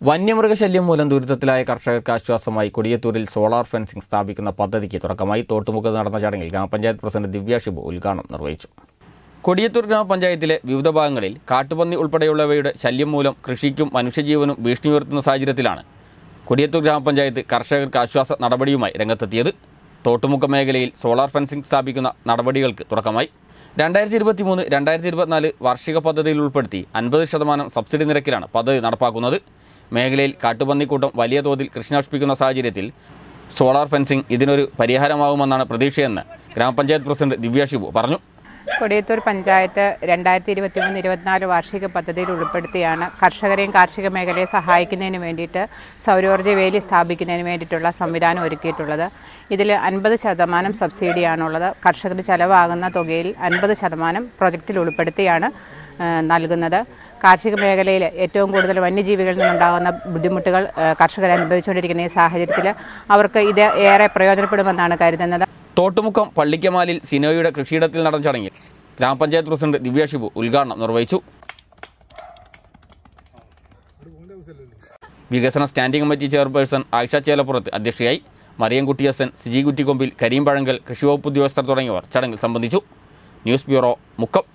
വന്യമൃഗശല്യം മൂലം ദുരിതത്തിലായ കർഷകർക്ക് ആശ്വാസമായി കൊടിയത്തൂരിൽ സോളാർ ഫെൻസിംഗ് സ്ഥാപിക്കുന്ന പദ്ധതിക്ക് തുടക്കമായി തോട്ടുമുഖത്ത് നടന്ന ചടങ്ങിൽ ഗ്രാമപഞ്ചായത്ത് പ്രസിഡന്റ് ദിവ്യ ഷിബു ഉദ്ഘാടനം നിർവഹിച്ചു കൊടിയത്തൂർ ഗ്രാമപഞ്ചായത്തിലെ വിവിധ ഭാഗങ്ങളിൽ കാട്ടുപന്നി ഉൾപ്പെടെയുള്ളവയുടെ ശല്യം മൂലം കൃഷിക്കും മനുഷ്യജീവനും ഭീഷണി ഉയർത്തുന്ന സാഹചര്യത്തിലാണ് കൊടിയത്തൂർ ഗ്രാമപഞ്ചായത്ത് കർഷകർക്ക് ആശ്വാസ നടപടിയുമായി രംഗത്തെത്തിയത് തോട്ടുമുക്ക മേഖലയിൽ സോളാർ ഫെൻസിംഗ് സ്ഥാപിക്കുന്ന നടപടികൾക്ക് തുടക്കമായി രണ്ടായിരത്തി ഇരുപത്തി മൂന്ന് രണ്ടായിരത്തി ഇരുപത്തിനാല് വാർഷിക പദ്ധതിയിൽ ഉൾപ്പെടുത്തി അൻപത് ശതമാനം സബ്സിഡി നിരക്കിലാണ് പദ്ധതി നടപ്പാക്കുന്നത് മേഖലയിൽ കാട്ടുപന്നിക്കൂട്ടം വലിയ തോതിൽ കൃഷി നശിപ്പിക്കുന്ന സാഹചര്യത്തിൽ സോളാർ ഫെൻസിംഗ് ഇതിനൊരു പരിഹാരമാകുമെന്നാണ് പ്രതീക്ഷയെന്ന് ഗ്രാമപഞ്ചായത്ത് പ്രസിഡന്റ് ദിവ്യ ഷിബു പറഞ്ഞു കൊടിയത്തൂർ പഞ്ചായത്ത് രണ്ടായിരത്തി ഇരുപത്തി മൂന്ന് ഇരുപത്തിനാല് വാർഷിക പദ്ധതിയിൽ ഉൾപ്പെടുത്തിയാണ് കർഷകരെയും കാർഷിക മേഖലയെ സഹായിക്കുന്നതിന് വേണ്ടിയിട്ട് സൗരോർജ്ജ വേലി സ്ഥാപിക്കുന്നതിന് വേണ്ടിയിട്ടുള്ള സംവിധാനം ഒരുക്കിയിട്ടുള്ളത് ഇതിൽ അൻപത് ശതമാനം സബ്സിഡിയാണുള്ളത് കർഷകന് ചെലവാകുന്ന തുകയിൽ അൻപത് ശതമാനം പ്രൊജക്റ്റിൽ ഉൾപ്പെടുത്തിയാണ് ആ, നൽകുന്നത് കാർഷിക മേഖലയിൽ ഏറ്റവും കൂടുതൽ വന്യജീവികളിൽ നിന്നുണ്ടാകുന്ന ബുദ്ധിമുട്ടുകൾ ആ, കർഷകർ അനുഭവിച്ചുകൊണ്ടിരിക്കുന്ന ഈ സാഹചര്യത്തിൽ അവർക്ക് ഇത് ഏറെ പ്രയോജനപ്പെടുമെന്നാണ് കരുതുന്നത് തോട്ടുമുക്കം പള്ളിക്കമാലിൽ സിനോയുടെ കൃഷിയിടത്തിൽ നടന്ന ചടങ്ങിൽ ഗ്രാമപഞ്ചായത്ത് പ്രസിഡന്റ് ദിവ്യ ഷിബു ഉദ്ഘാടനം നിർവഹിച്ചു വികസന standing committee chairperson Ayisha Chelappurath അധ്യക്ഷയായി മറിയംകുട്ടി ഹസൻ സിജി കുറ്റിക്കൊമ്പിൽ കരീം പഴങ്കൽ കൃഷിവകുപ്പ് ഉദ്യോഗസ്ഥർ തുടങ്ങിയവർ ചടങ്ങിൽ സംബന്ധിച്ചു ന്യൂസ് ബ്യൂറോ മുക്കം